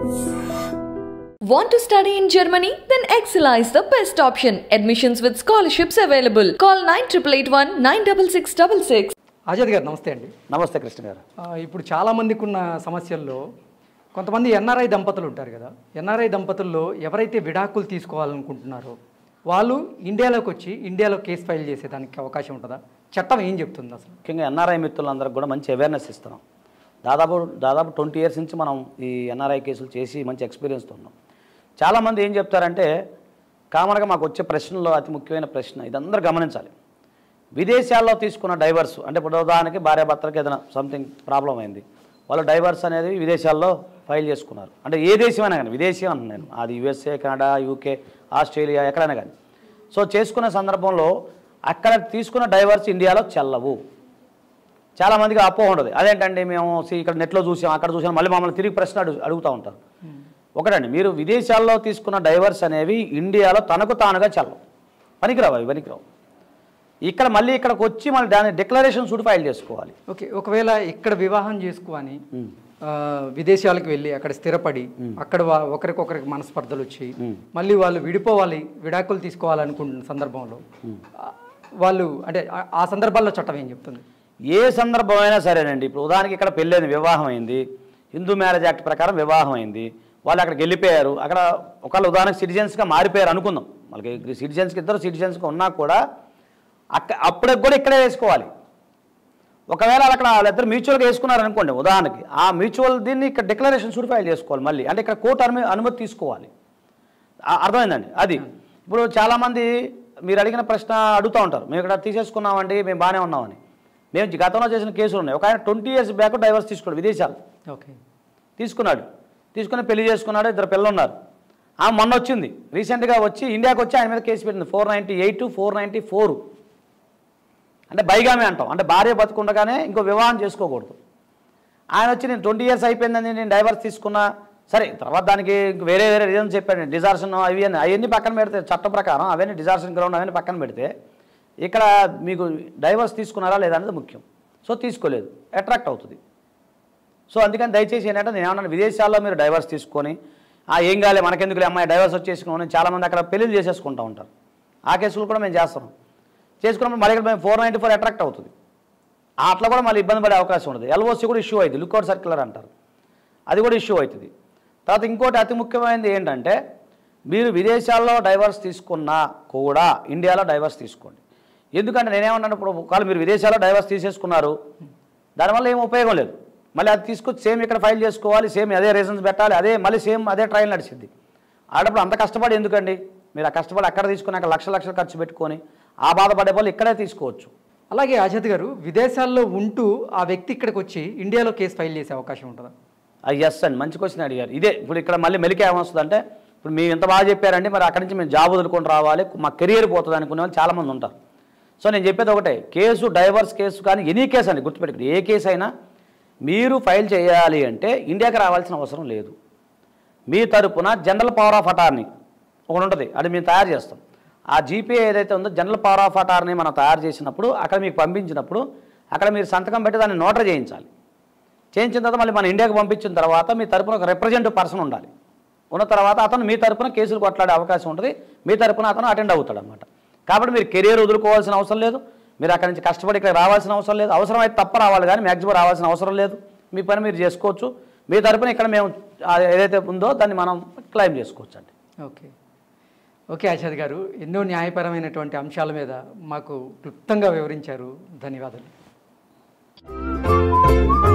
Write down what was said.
Want to study in Germany? Then Excella is the best option. Admissions with scholarships available. Call 9881 96666. Azad గారు నమస్తే అండి నమస్తే కృష్ణ గారు ఆ, ఇప్పుడు చాలా మందికి ఉన్న సమస్యల్లో కొంతమంది ఎన్ఆర్ఐ దంపతులు ఉంటారు కదా ఎన్ఆర్ఐ దంపతుల్లో ఎవరైతే విడాకులు తీసుకోవాలనుకుంటున్నారో వాళ్ళు ఇండియాలోకి వచ్చి ఇండియాలో కేసు ఫైల్ చేసేదానికి అవకాశం ఉంటుందా చట్టం ఏం చెప్తుంది అసలు ముఖ్యంగా ఎన్ఆర్ఐ మిత్రులందరికీ కూడా మంచి అవేర్నెస్ ఇస్తున్నాం దాదాపు దాదాపు ట్వంటీ ఇయర్స్ నుంచి మనం ఈ ఎన్ఆర్ఐ కేసులు చేసి మంచి ఎక్స్పీరియన్స్తో ఉన్నాం చాలామంది ఏం చెప్తారంటే కామన్గా మాకు వచ్చే ప్రశ్నలో అతి ముఖ్యమైన ప్రశ్న ఇది అందరూ గమనించాలి విదేశాల్లో తీసుకున్న డైవర్స్ అంటే ఇప్పుడు ఉదాహరణకి భార్యాభర్తలకు ఏదైనా సంథింగ్ ప్రాబ్లం అయింది వాళ్ళు డైవర్స్ అనేది విదేశాల్లో ఫైల్ చేసుకున్నారు అంటే ఏ దేశమైనా కానీ విదేశీ అంటున్నాను నేను అది యుఎస్ఏ కెనడా యూకే ఆస్ట్రేలియా ఎక్కడైనా కానీ సో చేసుకునే సందర్భంలో అక్కడ తీసుకున్న డైవర్స్ ఇండియాలో చెల్లవు చాలా మందికి అపోహ ఉండదు అదేంటండి మేము see ఇక్కడ నెట్లో చూసాం అక్కడ చూసాం మళ్ళీ మమ్మల్ని తిరిగి ప్రశ్న అడుగు అడుగుతూ ఉంటారు ఒకటండి మీరు విదేశాల్లో తీసుకున్న డైవర్స్ అనేవి ఇండియాలో తనకు తానుగా చల్లవు పనికిరావు అవి పనికిరావు ఇక్కడ మళ్ళీ ఇక్కడికి వచ్చి మళ్ళీ దాని డిక్లరేషన్ సూట్ ఫైల్ చేసుకోవాలి ఓకే ఒకవేళ ఇక్కడ వివాహం చేసుకొని ఆ, విదేశాలకు వెళ్ళి అక్కడ స్థిరపడి అక్కడ వా- ఒకరికొకరికి మనస్పర్ధలు వచ్చి మళ్ళీ వాళ్ళు విడిపోవాలి విడాకులు తీసుకోవాలనుకుంటున్న సందర్భంలో ఆ, వాళ్ళు అంటే ఆ- ఆ సందర్భాల్లో చట్టం ఏం చెప్తుంది ఏ సందర్భమైనా సరేనండి ఇప్పుడు ఉదాహరణకి ఇక్కడ పెళ్ళైంది వివాహం అయింది హిందూ మ్యారేజ్ యాక్ట్ ప్రకారం వివాహం అయింది వాళ్ళు అక్కడికి వెళ్ళిపోయారు అక్కడ ఒకవేళ ఉదాహరణకి సిటిజన్స్గా మారిపోయారు అనుకుందాం వాళ్ళకి సిటిజన్స్కి ఇద్దరు సిటిజన్స్గా ఉన్నా కూడా అక్క అప్పటికి కూడా ఇక్కడే వేసుకోవాలి ఒకవేళ వాళ్ళు అక్కడ వాళ్ళిద్దరు మ్యూచువల్గా వేసుకున్నారు అనుకోండి ఉదాహరణకి ఆ మ్యూచువల్ దీన్ని ఇక్కడ డిక్లరేషన్ సూట్ ఫైల్ చేసుకోవాలి మళ్ళీ అంటే ఇక్కడ కోర్టు అనుమతి అనుమతి తీసుకోవాలి ఆ- అర్థమైందండి అది ఇప్పుడు చాలామంది మీరు అడిగిన ప్రశ్న అడుగుతూ ఉంటారు మేము ఇక్కడ తీసేసుకున్నామండి మేము బాగానే ఉన్నామని మేము గతంలో చేసిన కేసులు ఉన్నాయి ఒక ఆయన ట్వంటీ ఇయర్స్ బ్యాక్ డైవర్స్ తీసుకున్నాడు విదేశాలు ఓకే తీసుకున్నాడు తీసుకుని పెళ్లి చేసుకున్నాడు ఇద్దరు పిల్లలు ఉన్నారు ఆమె మొన్న వచ్చింది రీసెంట్గా వచ్చి ఇండియాకి వచ్చి ఆయన మీద కేసు పెట్టింది four ninety eight four ninety four అంటే బైగామే అంటాం అంటే భార్య బతుకుండగానే ఇంకో వివాహం చేసుకోకూడదు ఆయన వచ్చి నేను ట్వంటీ ఇయర్స్ అయిపోయిందని నేను డైవర్స్ తీసుకున్నా సరే తర్వాత దానికి ఇంక వేరే వేరే రీజన్స్ చెప్పాడు డిజార్షన్ అవి అని అవన్నీ పక్కన పెడితే చట్టం ప్రకారం అవన్నీ డిజార్షన్ గ్రౌండ్ అవన్నీ పక్కన పెడితే ఇక్కడ మీకు డైవర్స్ తీసుకున్నారా లేదా అనేది ముఖ్యం సో తీసుకోలేదు అట్రాక్ట్ అవుతుంది సో అందుకని దయచేసి ఏంటంటే నేను ఏమన్నా విదేశాల్లో మీరు డైవర్స్ తీసుకొని ఆ ఏం కాలే మనకెందుకులే అమ్మాయి డైవర్స్ వచ్చేసుకున్నాం చాలామంది అక్కడ పెళ్లి చేసేసుకుంటూ ఉంటారు ఆ కేసులు కూడా మేము చేస్తున్నాం చేసుకున్నప్పుడు మళ్ళీ ఇక్కడ మేము ఫోర్ నైంటీ ఫోర్ అట్రాక్ట్ అవుతుంది ఆ అట్లా కూడా మళ్ళీ ఇబ్బంది పడే అవకాశం ఉంటుంది ఎల్ఓసి కూడా ఇష్యూ అవుతుంది లుక్అవుట్ సర్క్యులర్ అంటారు అది కూడా ఇష్యూ అవుతుంది తర్వాత ఇంకోటి అతి ముఖ్యమైనది ఏంటంటే మీరు విదేశాల్లో డైవర్స్ తీసుకున్నా కూడా ఇండియాలో డైవర్స్ తీసుకోండి ఎందుకంటే నేనేమన్నాను ఇప్పుడు ఒకవేళ మీరు విదేశాల్లో డైవర్స్ తీసేసుకున్నారు దానివల్ల ఏం ఉపయోగం లేదు మళ్ళీ అది తీసుకొచ్చి సేమ్ ఇక్కడ ఫైల్ చేసుకోవాలి సేమ్ అదే రీజన్స్ పెట్టాలి అదే మళ్ళీ సేమ్ అదే ట్రయల్ నడిచింది ఆడప్పుడు అంత కష్టపడి ఎందుకండి మీరు ఆ కష్టపడి అక్కడ తీసుకుని అక్కడ లక్ష లక్షలు ఖర్చు పెట్టుకొని ఆ బాధపడే వాళ్ళు ఇక్కడే తీసుకోవచ్చు అలాగే ఆజాద్ గారు విదేశాల్లో ఉంటూ ఆ వ్యక్తి ఇక్కడికి వచ్చి ఇండియాలో కేసు ఫైల్ చేసే అవకాశం ఉంటుందా ఎస్ అండి మంచి క్వశ్చన్ అడిగారు ఇదే ఇప్పుడు ఇక్కడ మళ్ళీ మెలికే ఏమొస్తుందంటే ఇప్పుడు మీరు ఎంత బాగా చెప్పారండి మరి అక్కడి నుంచి మేము జాబ్ వదులుకొని రావాలి మా కెరియర్ పోతుంది అనుకునే వాళ్ళు చాలామంది ఉంటారు సో నేను చెప్పేది ఒకటే కేసు డైవర్స్ కేసు కానీ ఎనీ కేసు అండి గుర్తుపెట్టుకుని ఏ కేసు అయినా మీరు ఫైల్ చేయాలి అంటే ఇండియాకి రావాల్సిన అవసరం లేదు మీ తరపున జనరల్ పవర్ ఆఫ్ అటార్నీ ఒకటి ఉంటుంది అది మేము తయారు చేస్తాం ఆ జీపీ ఏదైతే ఉందో జనరల్ పవర్ ఆఫ్ అటార్నీ మనం తయారు చేసినప్పుడు అక్కడ మీకు పంపించినప్పుడు అక్కడ మీరు సంతకం పెట్టి దాన్ని నోటరీ చేయించాలి చేయించిన తర్వాత మళ్ళీ మన ఇండియాకి పంపించిన తర్వాత మీ తరపున ఒక రిప్రజెంటేటివ్ పర్సన్ ఉండాలి ఉన్న తర్వాత అతను మీ తరపున కేసులు కొట్లాడే అవకాశం ఉంటుంది మీ తరపున అతను అటెండ్ అవుతాడు అనమాట కాబట్టి మీరు కెరీర్ వదులుకోవాల్సిన అవసరం లేదు మీరు అక్కడి నుంచి కష్టపడి ఇక్కడ రావాల్సిన అవసరం లేదు అవసరమైతే తప్ప రావాలి కానీ మ్యాక్సిమం రావాల్సిన అవసరం లేదు మీ పని మీరు చేసుకోవచ్చు మీ తరపున ఇక్కడ మేము ఆ ఏదైతే ఉందో దాన్ని మనం క్లెయిమ్ చేసుకోవచ్చు అండి ఓకే ఓకే ఆచాద్ గారు ఎన్నో న్యాయపరమైనటువంటి అంశాల మీద మాకు క్లుప్తంగా వివరించారు ధన్యవాదాలు